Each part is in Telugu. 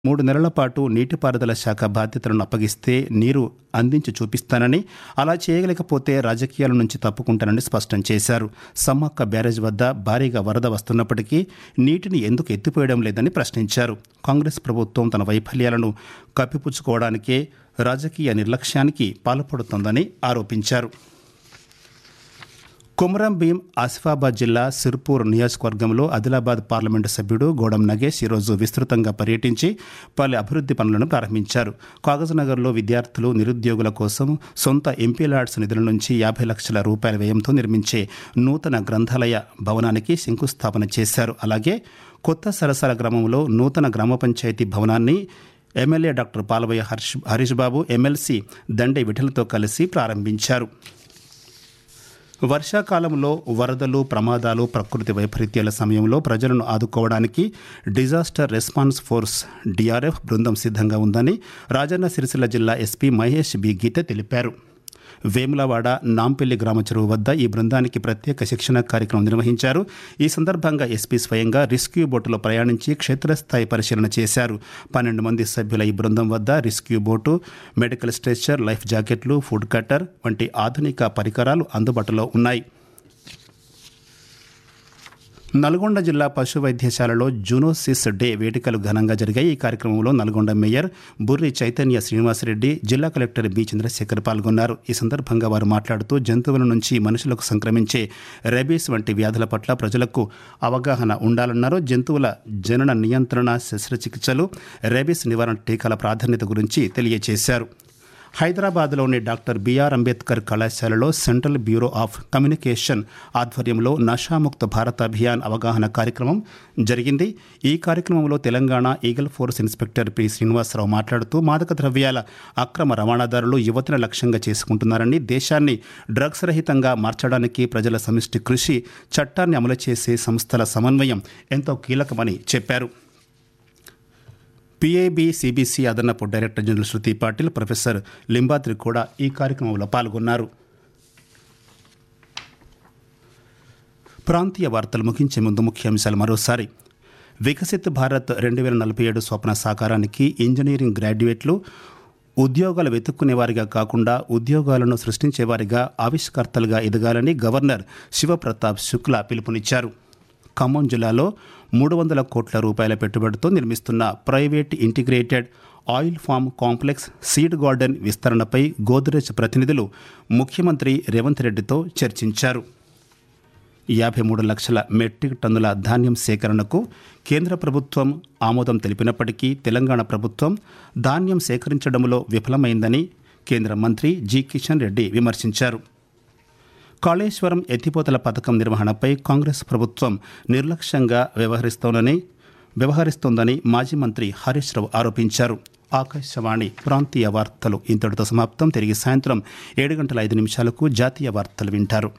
మూడు నెలల పాటు నీటిపారుదల శాఖ బాధ్యతలను అప్పగిస్తే నీరు అందించి చూపిస్తానని అలా చేయలేకపోతే రాజకీయాల నుంచి తప్పుకుంటానని స్పష్టం చేశారు సమ్మక్క బ్యారేజ్ వద్ద భారీగా వరద వస్తున్నప్పటికీ నీటిని ఎందుకు ఎత్తిపోయడం లేదని ప్రశ్నించారు కాంగ్రెస్ ప్రభుత్వం తన వైఫల్యాలను కప్పిపుచ్చుకోవడానికే రాజకీయ నిర్లక్ష్యానికి పాల్పడుతోందని ఆరోపించారు కుమరం భీం ఆసిఫాబాద్ జిల్లా సిర్పూర్ నియోజకవర్గంలో ఆదిలాబాద్ పార్లమెంటు సభ్యుడు గోడం నగేష్ ఈరోజు విస్తృతంగా పర్యటించి పలు అభివృద్ధి పనులను ప్రారంభించారు కాగజ్నగర్లో విద్యార్థులు నిరుద్యోగుల కోసం సొంత ఎంపీ ల్యాడ్స్ నిధుల నుంచి యాభై లక్షల రూపాయల వ్యయంతో నిర్మించే నూతన గ్రంథాలయ భవనానికి శంకుస్థాపన చేశారు అలాగే కొత్త సరసల గ్రామంలో నూతన గ్రామ పంచాయతీ భవనాన్ని MLA doctor Palvai Harsh Harish Babu MLC Dande విఠలతో కలిసి ప్రారంభించారు వర్షాకాలంలో వరదలు ప్రమాదాలు ప్రకృతి వైపరీత్యాల సమయంలో ప్రజలను ఆదుకోవడానికి డిజాస్టర్ రెస్పాన్స్ ఫోర్స్ డిఆర్ఎఫ్ బృందం సిద్ధంగా ఉందని రాజన్న సిరిసిల్ల జిల్లా ఎస్పీ మహేష్ బి గీత తెలిపారు వేములవాడ నాంపల్లి గ్రామ చెరువు వద్ద ఈ బృందానికి ప్రత్యేక శిక్షణ కార్యక్రమం నిర్వహించారు ఈ సందర్భంగా ఎస్పీ స్వయంగా రెస్క్యూ బోటులో ప్రయాణించి క్షేత్రస్థాయి పరిశీలన చేశారు పన్నెండు మంది సభ్యుల ఈ బృందం వద్ద rescue boat medical stretcher life జాకెట్లు ఫుడ్ కట్టర్ వంటి ఆధునిక పరికరాలు అందుబాటులో ఉన్నాయి నల్గొండ జిల్లా పశు వైద్యశాలలో జూనోసిస్ డే వేడుకలు ఘనంగా జరిగాయి ఈ కార్యక్రమంలో నల్గొండ మేయర్ బుర్రి చైతన్య శ్రీనివాసరెడ్డి జిల్లా కలెక్టర్ బి చంద్రశేఖర్ పాల్గొన్నారు ఈ సందర్భంగా వారు మాట్లాడుతూ జంతువుల నుంచి మనుషులకు సంక్రమించే రెబీస్ వంటి వ్యాధుల పట్ల ప్రజలకు అవగాహన ఉండాలన్నారు జంతువుల జనన నియంత్రణ శస్త్రచికిత్సలు రెబీస్ నివారణ టీకాల ప్రాధాన్యత గురించి తెలియజేశారు హైదరాబాద్లోని డాక్టర్ బిఆర్ అంబేద్కర్ కళాశాలలో సెంట్రల్ బ్యూరో ఆఫ్ కమ్యూనికేషన్ ఆధ్వర్యంలో నషాముక్త భారత్ అభియాన్ అవగాహన కార్యక్రమం జరిగింది ఈ కార్యక్రమంలో Telangana eagle force inspector P Srinivasarao మాట్లాడుతూ మాదక ద్రవ్యాల అక్రమ రవాణాదారులు యువతను లక్ష్యంగా చేసుకుంటున్నారని దేశాన్ని డ్రగ్స్ రహితంగా మార్చడానికి ప్రజల సమిష్టి కృషి చట్టాన్ని అమలు చేసే సంస్థల సమన్వయం ఎంతో కీలకమని చెప్పారు పిఐబి సిబిసి అదనపు director general Shruti Patil professor Limbadri కూడా ఈ కార్యక్రమంలో పాల్గొన్నారు ప్రాంతీయ వార్తలు ముగించే ముందు ముఖ్యాంశాలు మరోసారి వికసిత్ భారత్ రెండు వేల నలభై ఏడు స్వప్న సాకారానికి ఇంజనీరింగ్ గ్రాడ్యుయేట్లు ఉద్యోగాలు వెతుక్కునేవారిగా కాకుండా ఉద్యోగాలను సృష్టించేవారిగా ఆవిష్కర్తలుగా ఎదగాలని గవర్నర్ శివప్రతాప్ శుక్లా పిలుపునిచ్చారు ఖమ్మం జిల్లాలో మూడు వందల కోట్ల రూపాయల పెట్టుబడితో నిర్మిస్తున్న private integrated oil palm complex seed garden విస్తరణపై గోద్రేజ్ ప్రతినిధులు ముఖ్యమంత్రి రేవంత్ రెడ్డితో చర్చించారు యాభై మూడు లక్షల మెట్రిక్ టన్నుల ధాన్యం సేకరణకు కేంద్ర ప్రభుత్వం ఆమోదం తెలిపినప్పటికీ తెలంగాణ ప్రభుత్వం ధాన్యం సేకరించడంలో విఫలమైందని కేంద్ర మంత్రి జి కిషన్ రెడ్డి విమర్శించారు కాళేశ్వరం ఎత్తిపోతల పథకం నిర్వహణపై కాంగ్రెస్ ప్రభుత్వం నిర్లక్ష్యంగా వ్యవహరిస్తోందని వ్యవహరిస్తోందని మాజీ మంత్రి హరీష్ రావు ఆరోపించారు ఆకాశవాణి ప్రాంతీయ వార్తలు ఇంతటితో సమాప్తం తిరిగి సాయంత్రం ఏడు గంటల ఐదు నిమిషాలకు జాతీయ వార్తలు వింటారు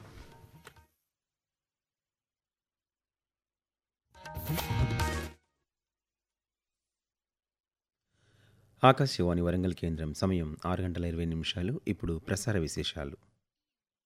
ఆకాశవాణి వరంగల్ కేంద్రం సమయం ఆరు గంటల ఇరవై నిమిషాలు ఇప్పుడు ప్రసార విశేషాలు